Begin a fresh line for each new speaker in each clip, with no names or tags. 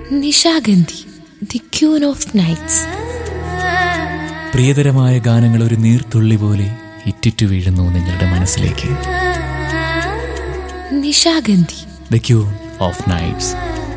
Nishagandhi the queen of nights
പ്രിയതരമായ ഗാനങ്ങൾ ഒരു നീർത്തുള്ളി പോലെ ഇറ്റിറ്റു വീഴുന്നു നിങ്ങളുടെ മനസ്സിലേക്ക്
Nishagandhi
the queen of nights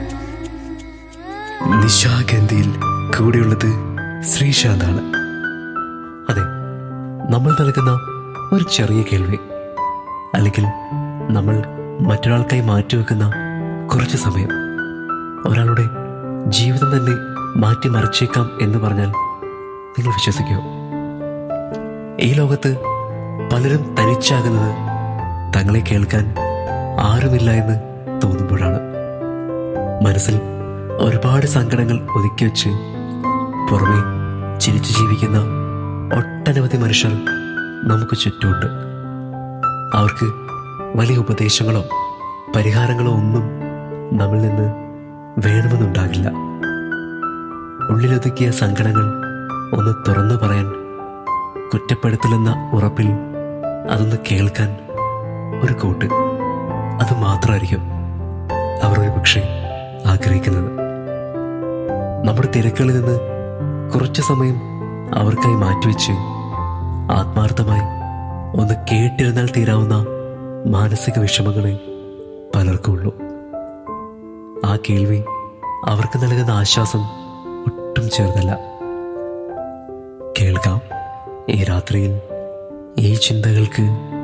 നിശാഗന്ധിയിൽ കൂടെയുള്ളത് ശ്രീശാന്താണ് അതെ നമ്മൾ നൽകുന്ന ഒരു ചെറിയ കേൾവി അല്ലെങ്കിൽ നമ്മൾ മറ്റൊരാൾക്കായി മാറ്റിവെക്കുന്ന കുറച്ച് സമയം ഒരാളുടെ ജീവിതം തന്നെ മാറ്റിമറിച്ചേക്കാം എന്ന് പറഞ്ഞാൽ നിങ്ങൾ വിശ്വസിക്കുമോ ഈ ലോകത്ത് പലരും തനിച്ചാകുന്നത് തങ്ങളെ കേൾക്കാൻ ആരുമില്ല എന്ന് തോന്നുമ്പോഴാണ് മനസ്സിൽ ഒരുപാട് സങ്കടങ്ങൾ ഒതുക്കി വെച്ച് പുറമെ ചിരിച്ചു ജീവിക്കുന്ന ഒട്ടനവധി മനുഷ്യർ നമുക്ക് ചുറ്റുമുണ്ട് അവർക്ക് വലിയ ഉപദേശങ്ങളോ പരിഹാരങ്ങളോ ഒന്നും നമ്മിൽ നിന്ന് വേണമെന്നുണ്ടാകില്ല ഉള്ളിലൊതുക്കിയ സങ്കടങ്ങൾ ഒന്ന് തുറന്നു പറയാൻ കുറ്റപ്പെടുത്തലെന്ന ഉറപ്പിൽ അതൊന്ന് കേൾക്കാൻ ഒരു കൂട്ട് അത് മാത്രമായിരിക്കും അവർ ഒരു പക്ഷേ ആഗ്രഹിക്കുന്നത് നമ്മുടെ തിരക്കുകളിൽ നിന്ന് കുറച്ച് സമയം അവർക്കായി മാറ്റിവെച്ച് ആത്മാർത്ഥമായി ഒന്ന് കേട്ടിരുന്നാൽ തീരാവുന്ന മാനസിക വിഷമങ്ങളെ പലർക്കും ഉള്ളൂ ആ കേൾവി അവർക്ക് നൽകുന്ന ആശ്വാസം ഒട്ടും ചേർന്നല്ല കേൾക്കാം ഈ രാത്രിയിൽ ഈ ചിന്തകൾക്ക്